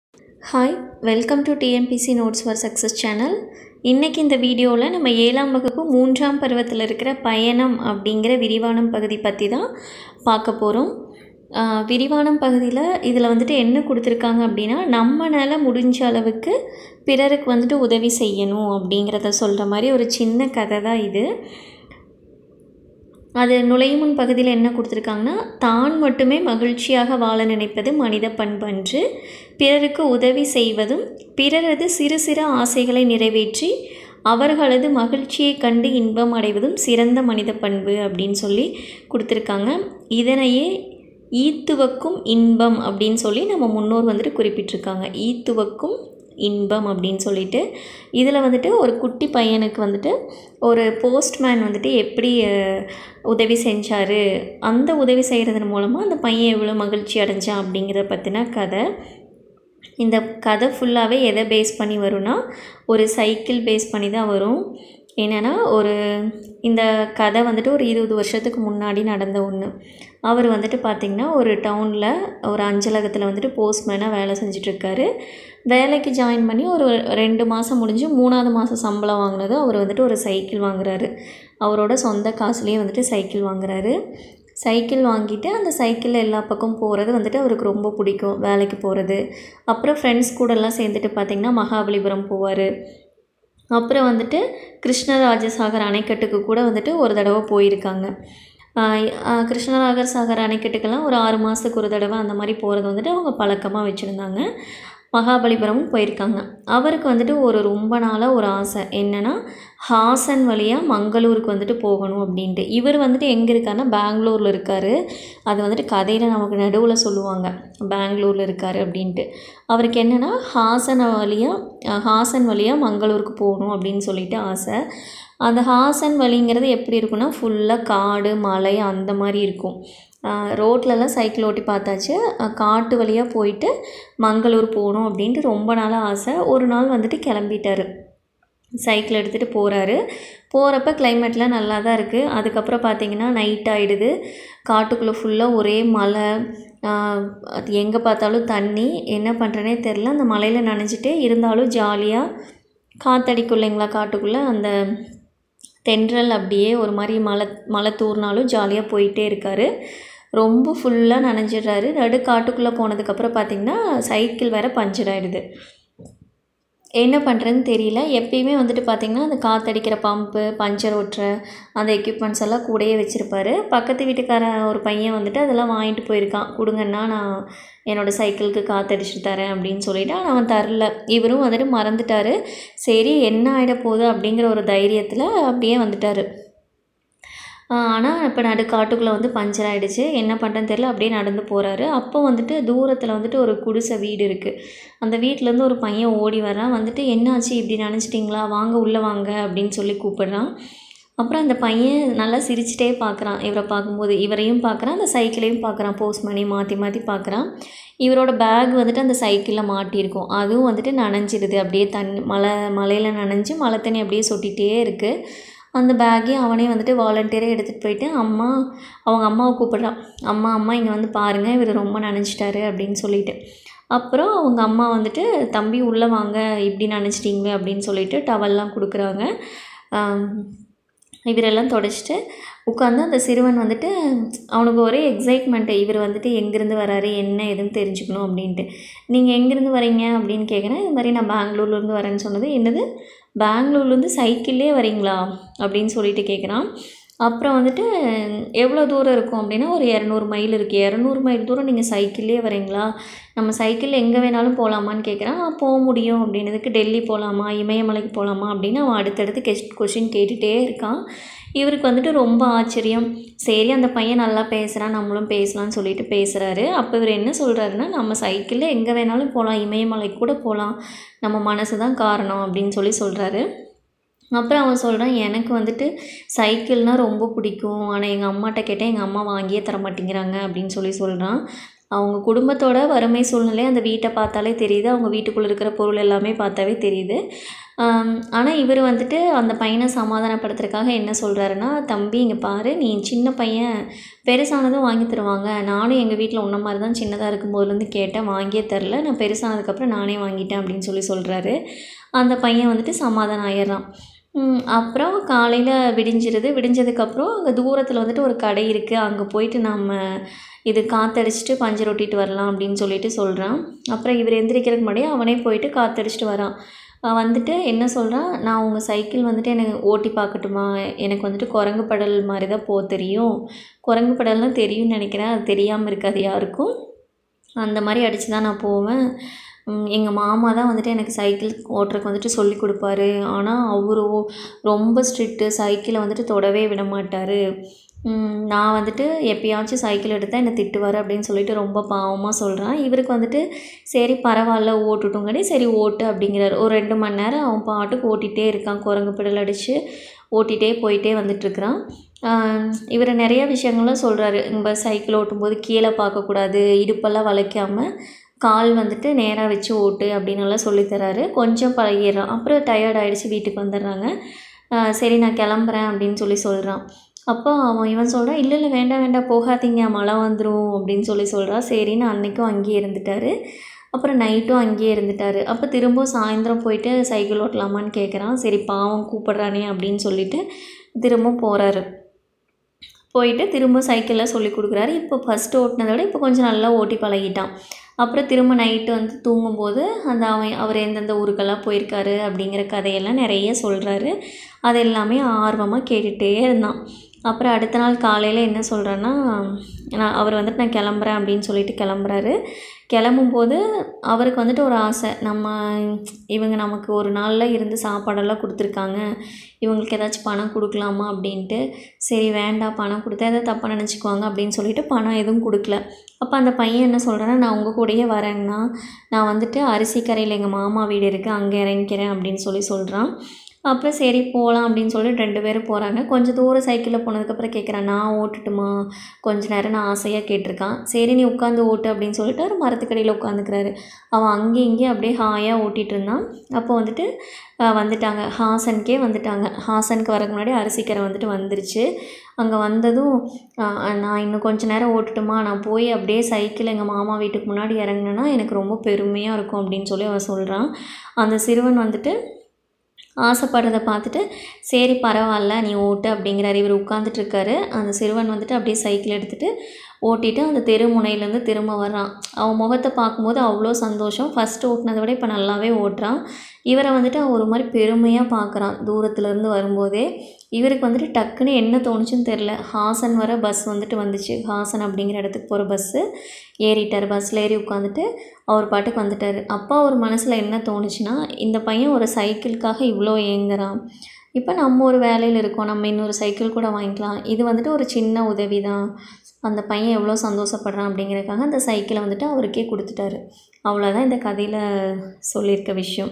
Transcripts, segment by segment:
hi welcome to TMPC notes for success channel இன்றைக்கி இந்த வீடியோவில் நம்ம ஏழாம் வகுப்பு மூன்றாம் பருவத்தில் இருக்கிற பயணம் அப்படிங்கிற விரிவானம் பகுதி பற்றி தான் பார்க்க போகிறோம் விரிவானம் பகுதியில் இதில் வந்துட்டு என்ன கொடுத்துருக்காங்க அப்படின்னா நம்மளால் முடிஞ்ச அளவுக்கு பிறருக்கு வந்துட்டு உதவி செய்யணும் அப்படிங்கிறத சொல்கிற மாதிரி ஒரு சின்ன கதை தான் இது அது நுழையும் முன் பகுதியில் என்ன கொடுத்துருக்காங்கன்னா தான் மட்டுமே மகிழ்ச்சியாக வாழ நினைப்பது மனித பண்பன்று பிறருக்கு உதவி செய்வதும் பிறரது சிறு சிறு ஆசைகளை நிறைவேற்றி அவர்களது மகிழ்ச்சியை கண்டு இன்பம் அடைவதும் சிறந்த மனித பண்பு அப்படின்னு சொல்லி கொடுத்துருக்காங்க இதனையே ஈத்துவக்கும் இன்பம் அப்படின்னு சொல்லி நம்ம முன்னோர் வந்துட்டு குறிப்பிட்டிருக்காங்க ஈத்துவக்கும் இன்பம் அப்படின்னு சொல்லிட்டு இதில் வந்துட்டு ஒரு குட்டி பையனுக்கு வந்துட்டு ஒரு போஸ்ட்மேன் வந்துட்டு எப்படி உதவி செஞ்சார் அந்த உதவி செய்கிறதன் மூலமாக அந்த பையன் எவ்வளோ மகிழ்ச்சி அடைஞ்சான் அப்படிங்கிறத பற்றின கதை இந்த கதை ஃபுல்லாகவே எதை பேஸ் பண்ணி வரும்னா ஒரு சைக்கிள் பேஸ் பண்ணி தான் வரும் என்னென்னா ஒரு இந்த கதை வந்துட்டு ஒரு இருபது வருஷத்துக்கு முன்னாடி நடந்த ஒன்று அவர் வந்துட்டு பார்த்திங்கன்னா ஒரு டவுனில் ஒரு அஞ்சலகத்தில் வந்துட்டு போஸ்ட்மேனாக வேலை செஞ்சிட்ருக்காரு வேலைக்கு ஜாயின் பண்ணி ஒரு ரெண்டு மாதம் முடிஞ்சு மூணாவது மாதம் சம்பளம் வாங்கினது அவர் வந்துட்டு ஒரு சைக்கிள் வாங்குறாரு அவரோட சொந்த காசுலேயே வந்துட்டு சைக்கிள் வாங்குறாரு சைக்கிள் வாங்கிட்டு அந்த சைக்கிளில் எல்லா பக்கம் போகிறது வந்துட்டு அவருக்கு ரொம்ப பிடிக்கும் வேலைக்கு போகிறது அப்புறம் ஃப்ரெண்ட்ஸ் கூடலாம் சேர்ந்துட்டு பார்த்திங்கன்னா மகாபலிபுரம் போவார் அப்புறம் வந்துட்டு கிருஷ்ணராஜசாகர் அணைக்கட்டுக்கு கூட வந்துட்டு ஒரு தடவை போயிருக்காங்க கிருஷ்ணராகர் சாகர் அணைக்கட்டுக்கெல்லாம் ஒரு ஆறு மாதத்துக்கு ஒரு தடவை அந்த மாதிரி போகிறது வந்துட்டு அவங்க பழக்கமாக வச்சுருந்தாங்க மகாபலிபுரமும் போயிருக்காங்க அவருக்கு வந்துட்டு ஒரு ரொம்ப நாளாக ஒரு ஆசை என்னென்னா ஹாசன் வழியாக மங்களூருக்கு வந்துட்டு போகணும் அப்படின்ட்டு இவர் வந்துட்டு எங்கே இருக்காருன்னா பெங்களூரில் இருக்கார் அது வந்துட்டு கதையில் நமக்கு நடுவில் சொல்லுவாங்க பெங்களூரில் இருக்கார் அப்படின்ட்டு அவருக்கு என்னென்னா ஹாசன் வழியாக ஹாசன் வழியாக மங்களூருக்கு போகணும் அப்படின்னு சொல்லிட்டு ஆசை அந்த ஹாசன் வழிங்கிறது எப்படி இருக்குன்னா ஃபுல்லாக காடு மலை அந்த மாதிரி இருக்கும் ரோட்லலாம் சைக்கிள் ஓட்டி பார்த்தாச்சு காட்டு வழியாக போயிட்டு மங்களூர் போகணும் அப்படின்ட்டு ரொம்ப நாளாக ஆசை ஒரு நாள் வந்துட்டு கிளம்பிட்டார் சைக்கிள் எடுத்துகிட்டு போகிறாரு போகிறப்ப கிளைமேட்லாம் நல்லா தான் இருக்குது அதுக்கப்புறம் பார்த்திங்கன்னா நைட் ஆகிடுது காட்டுக்குள்ளே ஃபுல்லாக ஒரே மலை அது எங்கே பார்த்தாலும் தண்ணி என்ன பண்ணுறனே தெரில அந்த மலையில் நனைஞ்சிட்டே இருந்தாலும் ஜாலியாக காற்றடிக்கும் இல்லைங்களா காட்டுக்குள்ளே அந்த தென்றல் அப்படியே ஒரு மாதிரி மலை மலை தூர்னாலும் ஜாலியாக போயிட்டே இருக்கார் ரொம்ப ஃபுல்லாக நனைஞ்சிடுறாரு நடு காட்டுக்குள்ளே போனதுக்கப்புறம் பார்த்திங்கன்னா சைக்கிள் வேறு பஞ்சர் ஆகிடுது என்ன பண்ணுறதுன்னு தெரியல எப்பயுமே வந்துட்டு பார்த்திங்கன்னா அந்த காற்றடிக்கிற பம்பு பஞ்சர் ஓட்டுற அந்த எக்யூப்மெண்ட்ஸ் எல்லாம் கூடயே வச்சுருப்பாரு பக்கத்து வீட்டுக்காரன் ஒரு பையன் வந்துட்டு அதெல்லாம் வாங்கிட்டு போயிருக்கான் கொடுங்கன்னா நான் என்னோடய சைக்கிளுக்கு காற்றடிச்சிட்டு தரேன் அப்படின்னு சொல்லிவிட்டு ஆனால் அவன் தரல இவரும் வந்துட்டு மறந்துட்டார் சரி என்ன ஆகிட போகுது அப்படிங்கிற ஒரு தைரியத்தில் அப்படியே வந்துட்டார் ஆனால் இப்போ நடு காட்டுக்குள்ளே வந்து பஞ்சர் ஆகிடுச்சு என்ன பண்ணுறேன்னு தெரில அப்படியே நடந்து போகிறாரு அப்போ வந்துட்டு தூரத்தில் வந்துட்டு ஒரு குடிசை வீடு இருக்குது அந்த வீட்டிலேருந்து ஒரு பையன் ஓடி வரான் வந்துட்டு என்னாச்சு இப்படி நினச்சிட்டிங்களா வாங்க உள்ளே வாங்க அப்படின்னு சொல்லி கூப்பிடுறான் அப்புறம் அந்த பையன் நல்லா சிரிச்சிட்டே பார்க்குறான் இவரை பார்க்கும்போது இவரையும் பார்க்குறான் அந்த சைக்கிளையும் பார்க்குறான் போஸ்ட் பண்ணி மாற்றி மாற்றி பார்க்குறான் இவரோட பேக் வந்துட்டு அந்த சைக்கிளில் மாட்டியிருக்கும் அதுவும் வந்துட்டு நனைஞ்சிடுது அப்படியே தண்ணி மழை மலையில் நனைஞ்சு மழை தண்ணி அப்படியே சொட்டிகிட்டே இருக்குது அந்த பேக்கையும் அவனே வந்துட்டு வாலண்டியராக எடுத்துகிட்டு போயிட்டு அம்மா அவங்க அம்மாவை கூப்பிட்றான் அம்மா அம்மா இங்கே வந்து பாருங்கள் இவர் ரொம்ப நினச்சிட்டாரு அப்படின்னு சொல்லிட்டு அப்புறம் அவங்க அம்மா வந்துட்டு தம்பி உள்ளே வாங்க இப்படி நினச்சிட்டிங்களே அப்படின்னு சொல்லிட்டு டவல்லாம் கொடுக்குறாங்க இவரெல்லாம் தொடச்சிட்டு உட்காந்து அந்த சிறுவன் வந்துட்டு அவனுக்கு ஒரே எக்ஸைட்மெண்ட்டு இவர் வந்துட்டு எங்கேருந்து வராரு என்ன எதுன்னு தெரிஞ்சுக்கணும் அப்படின்ட்டு நீங்கள் எங்கேருந்து வரீங்க அப்படின்னு கேட்குறேன் இது மாதிரி நான் பெங்களூர்லேருந்து வரேன்னு சொன்னது என்னது பெங்களூர்லேருந்து சைக்கிள்லே வரீங்களா அப்படின்னு சொல்லிட்டு கேட்குறான் அப்புறம் வந்துட்டு எவ்வளோ தூரம் இருக்கும் அப்படின்னா ஒரு இரநூறு மைல் இருக்குது இரநூறு மைல் தூரம் நீங்கள் சைக்கிள்லே வரீங்களா நம்ம சைக்கிளில் எங்கே வேணாலும் போகலாமான்னு கேட்குறான் போக முடியும் அப்படின்னதுக்கு டெல்லி போகலாமா இமயமலைக்கு போகலாமா அப்படின்னு அவன் அடுத்தடுத்து கெஸ்ட் கொஷின் கேட்டுகிட்டே இருக்கான் இவருக்கு வந்துட்டு ரொம்ப ஆச்சரியம் சரி அந்த பையன் நல்லா பேசுகிறான் நம்மளும் பேசலாம்னு சொல்லிட்டு பேசுகிறாரு அப்போ இவர் என்ன சொல்கிறாருன்னா நம்ம சைக்கிளில் எங்கே வேணாலும் போகலாம் இமயமலைக்கு கூட போகலாம் நம்ம மனசு தான் காரணம் அப்படின்னு சொல்லி சொல்கிறாரு அப்புறம் அவன் சொல்கிறான் எனக்கு வந்துட்டு சைக்கிள்னால் ரொம்ப பிடிக்கும் ஆனால் எங்கள் அம்மாட்ட கேட்டால் எங்கள் அம்மா வாங்கியே தர மாட்டேங்கிறாங்க அப்படின்னு சொல்லி சொல்கிறான் அவங்க குடும்பத்தோட வறுமை சூழ்நிலை அந்த வீட்டை பார்த்தாலே தெரியுது அவங்க வீட்டுக்குள்ளே இருக்கிற பொருள் எல்லாமே பார்த்தாவே தெரியுது ஆனால் இவர் வந்துட்டு அந்த பையனை சமாதானப்படுத்துறதுக்காக என்ன சொல்கிறாருன்னா தம்பி இங்கே பாரு நீ சின்ன பையன் பெருசானதும் வாங்கி தருவாங்க நானும் எங்கள் வீட்டில் உன்ன மாதிரி தான் சின்னதாக இருக்கும்போதுலேருந்து கேட்டேன் வாங்கியே தரல நான் பெருசானதுக்கப்புறம் நானே வாங்கிட்டேன் அப்படின்னு சொல்லி சொல்கிறாரு அந்த பையன் வந்துட்டு சமாதானம் ஆயிடுறான் ம், அப்புறம் காலையில் விடிஞ்சிருது விடிஞ்சதுக்கப்புறம் அங்கே தூரத்தில் வந்துட்டு ஒரு கடை இருக்குது அங்கே போயிட்டு நம்ம இது காற்றடிச்சிட்டு பஞ்சர் ஒட்டிட்டு வரலாம் அப்படின்னு சொல்லிட்டு சொல்கிறான் அப்புறம் இவர் எந்திரிக்கிறதுக்கு முன்னாடியே அவனே போயிட்டு காற்றடிச்சிட்டு வரான் அவன் வந்துட்டு என்ன சொல்கிறான் நான் உங்கள் சைக்கிள் வந்துட்டு எனக்கு ஓட்டி பார்க்கட்டுமா எனக்கு வந்துட்டு குரங்கு படல் மாதிரி தான் போக தெரியும் குரங்கு படல்லாம் தெரியும்னு நினைக்கிறேன் அது தெரியாமல் இருக்காது யாருக்கும் அந்த மாதிரி அடித்து தான் நான் போவேன் எங்கள் மாமா தான் வந்துட்டு எனக்கு சைக்கிள் ஓட்டுறதுக்கு வந்துட்டு சொல்லி கொடுப்பாரு ஆனால் அவரு ரொம்ப ஸ்ட்ரிக்ட்டு சைக்கிளை வந்துட்டு தொடவே விட மாட்டார் நான் வந்துட்டு எப்பயாச்சும் சைக்கிள் எடுத்தால் என்னை திட்டுவார் அப்படின்னு சொல்லிட்டு ரொம்ப பாவமாக சொல்கிறான் இவருக்கு வந்துட்டு சரி பரவாயில்ல ஓட்டுட்டுங்கடி சரி ஓட்டு அப்படிங்கிறாரு ஒரு ரெண்டு மணி நேரம் அவன் பாட்டுக்கு ஓட்டிகிட்டே இருக்கான் குரங்கு பிடல் அடித்து ஓட்டிகிட்டே போயிட்டே வந்துட்டுருக்குறான் இவர் நிறைய விஷயங்களும் சொல்கிறாரு நம்ம சைக்கிள் ஓட்டும்போது கீழே பார்க்கக்கூடாது இடுப்பெல்லாம் வளைக்காமல் கால் வந்துட்டு நேராக வச்சு ஓட்டு அப்படின்னு எல்லாம் சொல்லித்தராரு கொஞ்சம் பழகிடுறான் அப்புறம் டயர்ட் ஆகிடுச்சு வீட்டுக்கு வந்துடுறாங்க ஆஹ் சரி நான் கிளம்புறேன் அப்படின்னு சொல்லி சொல்கிறான் அப்போ அவன் இவன் சொல்கிறான் இல்லை இல்லை வேண்டாம் வேண்டாம் போகாதீங்க மழை வந்துடும் அப்படின்னு சொல்லி சொல்கிறான் சரின்னு அன்னைக்கும் அங்கேயே இருந்துட்டாரு அப்புறம் நைட்டும் அங்கேயே இருந்துட்டார் அப்போ திரும்ப சாயந்தரம் போயிட்டு சைக்கிள் ஓட்டலாமான்னு கேட்குறான் சரி பாவம் கூப்பிட்றானே அப்படின்னு சொல்லிட்டு திரும்ப போகிறாரு போயிட்டு திரும்ப சைக்கிளில் சொல்லி கொடுக்குறாரு இப்போ ஃபஸ்ட்டு ஓட்டினதை விட இப்போ கொஞ்சம் நல்லா ஓட்டி பழகிட்டான் அப்புறம் திரும்ப நைட்டு வந்து தூங்கும்போது அந்த அவன் அவர் எந்தெந்த ஊருக்கெல்லாம் போயிருக்காரு அப்படிங்கிற கதையெல்லாம் நிறைய சொல்கிறாரு அது எல்லாமே ஆர்வமாக கேட்டுகிட்டே இருந்தான் அப்புறம் அடுத்த நாள் காலையில் என்ன சொல்கிறேன்னா நான் அவர் வந்துட்டு நான் கிளம்புறேன் அப்படின்னு சொல்லிட்டு கிளம்புறாரு கிளம்பும்போது அவருக்கு வந்துட்டு ஒரு ஆசை நம்ம இவங்க நமக்கு ஒரு நாளில் இருந்து சாப்பாடெல்லாம் கொடுத்துருக்காங்க இவங்களுக்கு ஏதாச்சும் பணம் கொடுக்கலாமா அப்படின்ட்டு சரி வேண்டாம் பணம் கொடுத்தா எதாவது தப்பாக நினச்சிக்குவாங்க அப்படின்னு சொல்லிட்டு பணம் எதுவும் கொடுக்கல அப்போ அந்த பையன் என்ன சொல்கிறான்னா நான் உங்கள் கூடயே வரேங்கண்ணா நான் வந்துட்டு அரிசி கரையில் எங்கள் மாமா வீடு இருக்குது அங்கே இறங்கிக்கிறேன் அப்படின்னு சொல்லி சொல்கிறான் அப்புறம் சரி போகலாம் அப்படின்னு சொல்லிட்டு ரெண்டு பேரும் போகிறாங்க கொஞ்சம் தூரம் சைக்கிளில் போனதுக்கப்புறம் கேட்குறான் நான் ஓட்டுட்டுமா கொஞ்ச நேரம் நான் ஆசையாக கேட்டிருக்கான் சரி நீ உட்காந்து ஓட்டு அப்படின்னு சொல்லிட்டு ஒரு மரத்துக்கடியில் உட்காந்துக்கிறாரு அவன் அங்கேயும் இங்கேயும் அப்படியே ஹாயாக ஓட்டிகிட்டு இருந்தான் அப்போ வந்துட்டு அஹ், வந்துட்டாங்க ஹாசனுக்கே வந்துட்டாங்க ஹாசனுக்கு வரக்கு முன்னாடி அரிசிக்கரை வந்துட்டு வந்துருச்சு அங்கே வந்ததும் அஹ், நான் இன்னும் கொஞ்ச நேரம் ஓட்டுட்டுமா நான் போய் அப்படியே சைக்கிள் எங்கள் மாமா வீட்டுக்கு முன்னாடி இறங்குனேன்னா எனக்கு ரொம்ப பெருமையாக இருக்கும் அப்படின்னு சொல்லி அவன் சொல்கிறான் அந்த சிறுவன் வந்துட்டு ஆசைப்படுறத பார்த்துட்டு சரி பரவாயில்ல நீ ஓட்டு அப்படிங்கிறாரு இவர் உட்காந்துட்டு இருக்காரு அந்த சிறுவன் வந்துட்டு அப்படியே சைக்கிள் எடுத்துகிட்டு ஓட்டிட்டு அந்த தெரு முனையிலேருந்து திரும்ப வர்றான் அவன் முகத்தை பார்க்கும்போது அவ்வளோ சந்தோஷம் ஃபஸ்ட்டு ஓட்டினதை விட இப்போ நல்லாவே ஓட்டுறான் இவரை வந்துட்டு அவன் ஒரு மாதிரி பெருமையாக பார்க்குறான் தூரத்துலேருந்து வரும்போதே இவருக்கு வந்துட்டு டக்குன்னு என்ன தோணுச்சுன்னு தெரில ஹாசன் வர பஸ் வந்துட்டு வந்துச்சு ஹாசன் அப்படிங்கிற இடத்துக்கு போகிற பஸ்ஸு ஏறிட்டார் பஸ்ஸில் ஏறி உட்காந்துட்டு அவர் பாட்டுக்கு வந்துட்டார் அப்பா ஒரு மனசில் என்ன தோணுச்சுன்னா இந்த பையன் ஒரு சைக்கிளுக்காக இவ்வளோ ஏங்குறான் இப்போ நம்ம ஒரு வேலையில் இருக்கோம் நம்ம இன்னொரு சைக்கிள் கூட வாங்கிக்கலாம் இது வந்துட்டு ஒரு சின்ன உதவி தான் அந்த பையன் எவ்வளோ சந்தோஷப்படுறான் அப்படிங்கிறதுக்காக அந்த சைக்கிளை வந்துட்டு அவருக்கே கொடுத்துட்டாரு அவ்வளோதான் இந்த கதையில் சொல்லியிருக்க விஷயம்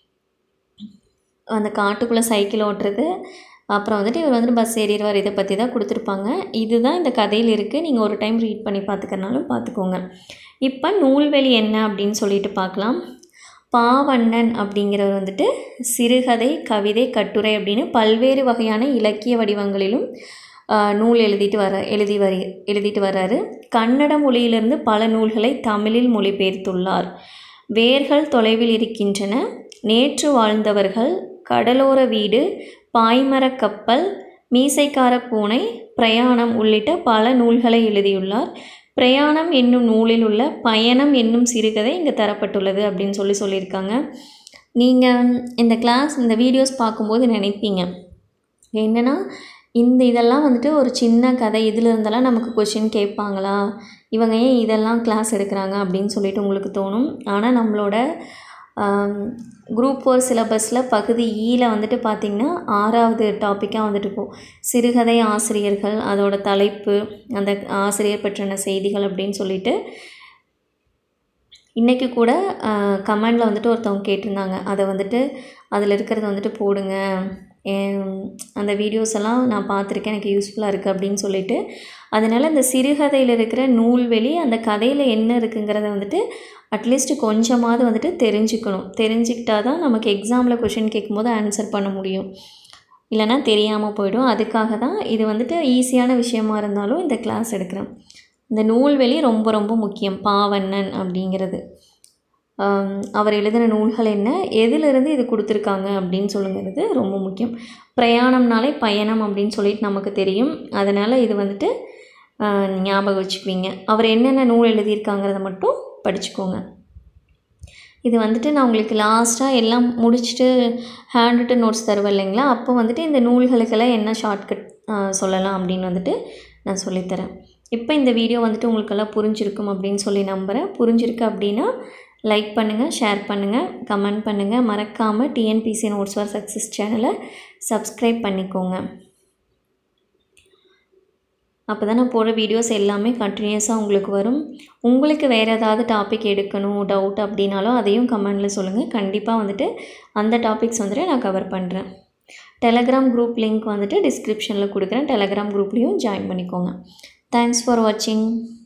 அந்த காட்டுக்குள்ளே சைக்கிள் ஓட்டுறது அப்புறம் வந்துட்டு இவர் வந்துட்டு பஸ் ஏறிடுவார் இதை பற்றி தான் கொடுத்துருப்பாங்க இதுதான் இந்த கதையில் இருக்குது நீங்கள் ஒரு டைம் ரீட் பண்ணி பார்த்துக்கறனாலும் பார்த்துக்கோங்க இப்போ நூல்வெளி என்ன அப்படின்னு சொல்லிட்டு பார்க்கலாம் பாவண்ணன் அப்படிங்கிறவர் வந்துட்டு சிறுகதை கவிதை கட்டுரை அப்படின்னு பல்வேறு வகையான இலக்கிய வடிவங்களிலும் ஆஹ், நூல் எழுதிட்டு வர எழுதி வரி எழுதிட்டு வர்றாரு கன்னட மொழியிலிருந்து பல நூல்களை தமிழில் மொழிபெயர்த்துள்ளார் வேர்கள் தொலைவில் இருக்கின்றன நேற்று வாழ்ந்தவர்கள் கடலோர வீடு பாய்மரக் கப்பல் மீசைக்கார பூனை பிரயாணம் உள்ளிட்ட பல நூல்களை எழுதியுள்ளார் பிரயாணம் என்னும் நூலில் உள்ள பயணம் என்னும் சிறுகதை இங்கே தரப்பட்டுள்ளது அப்படின்னு சொல்லி சொல்லியிருக்காங்க நீங்கள் இந்த கிளாஸ் இந்த வீடியோஸ் பார்க்கும்போது நினைப்பீங்க என்னென்னா இந்த இதெல்லாம் வந்துட்டு ஒரு சின்ன கதை இதில் இருந்தெல்லாம் நமக்கு கொஷின் கேட்பாங்களா இவங்க ஏன் இதெல்லாம் கிளாஸ் எடுக்கிறாங்க அப்படின்னு சொல்லிட்டு உங்களுக்கு தோணும் ஆனால் நம்மளோட குரூப் ஃபோர் சிலபஸில் பகுதி ஈல வந்துட்டு பார்த்திங்கன்னா ஆறாவது டாப்பிக்காக வந்துட்டு இருக்கும் சிறுகதை ஆசிரியர்கள் அதோட தலைப்பு அந்த ஆசிரியர் பற்றின செய்திகள் அப்படின்னு சொல்லிட்டு இன்றைக்கி கூட கமெண்டில் வந்துட்டு ஒருத்தவங்க கேட்டிருந்தாங்க அதை வந்துட்டு அதில் இருக்கிறத வந்துட்டு போடுங்க ஏன் அந்த வீடியோஸ் எல்லாம் நான் பார்த்துருக்கேன் எனக்கு யூஸ்ஃபுல்லாக இருக்குது அப்படின்னு சொல்லிட்டு அதனால் இந்த சிறுகதையில் இருக்கிற நூல்வெளி அந்த கதையில் என்ன இருக்குங்கிறத வந்துட்டு அட்லீஸ்ட் கொஞ்சமாவது வந்துட்டு தெரிஞ்சுக்கணும் தெரிஞ்சுக்கிட்டா தான் நமக்கு எக்ஸாமில் கொஷின் கேட்கும்போது ஆன்சர் பண்ண முடியும் இல்லைனா தெரியாமல் போயிடும் அதுக்காக தான் இது வந்துட்டு ஈஸியான விஷயமா இருந்தாலும் இந்த கிளாஸ் எடுக்கிறேன் இந்த நூல்வெளி ரொம்ப ரொம்ப முக்கியம் பாவண்ணன் அப்படிங்கிறது ஆம், அவர் எழுதின நூல்கள் என்ன எதிலிருந்து இது கொடுத்துருக்காங்க அப்படின்னு சொல்லுங்கிறது ரொம்ப முக்கியம் பிரயாணம்னாலே பயணம் அப்படின்னு சொல்லிட்டு நமக்கு தெரியும் அதனால் இது வந்துட்டு ஆ, ஞாபகம் வச்சுக்குவீங்க அவர் என்னென்ன நூல் எழுதியிருக்காங்கிறத மட்டும் படிச்சுக்கோங்க இது வந்துட்டு நான் உங்களுக்கு லாஸ்ட்டாக எல்லாம் முடிச்சுட்டு ஹேண்ட் ரிட்டன் நோட்ஸ் தருவேன் இல்லைங்களா அப்போ வந்துட்டு இந்த நூல்களுக்கெல்லாம் என்ன ஷார்ட்கட் சொல்லலாம் அப்படின்னு வந்துட்டு நான் சொல்லித்தரேன் இப்போ இந்த வீடியோ வந்துட்டு உங்களுக்கெல்லாம் புரிஞ்சிருக்கும் அப்படின்னு சொல்லி நம்புகிறேன் புரிஞ்சிருக்கு அப்படின்னா லைக் பண்ணுங்கள் ஷேர் பண்ணுங்கள் கமெண்ட் பண்ணுங்கள் மறக்காமல் டிஎன்பிசி நோட்ஸ் ஃபார் சக்ஸஸ் சேனலை சப்ஸ்கிரைப் பண்ணிக்கோங்க அப்போ தான் நான் போடுற வீடியோஸ் எல்லாமே கண்டினியூஸாக உங்களுக்கு வரும் உங்களுக்கு வேறு ஏதாவது டாபிக் எடுக்கணும் டவுட் அப்படின்னாலும் அதையும் கமெண்டில் சொல்லுங்கள் கண்டிப்பாக வந்துட்டு அந்த டாபிக்ஸ் வந்துட்டு நான் கவர் பண்ணுறேன் டெலகிராம் குரூப் லிங்க் வந்துட்டு டிஸ்கிரிப்ஷனில் கொடுக்குறேன் டெலகிராம் குரூப்லேயும் ஜாயின் பண்ணிக்கோங்க தேங்க்ஸ் ஃபார் வாட்சிங்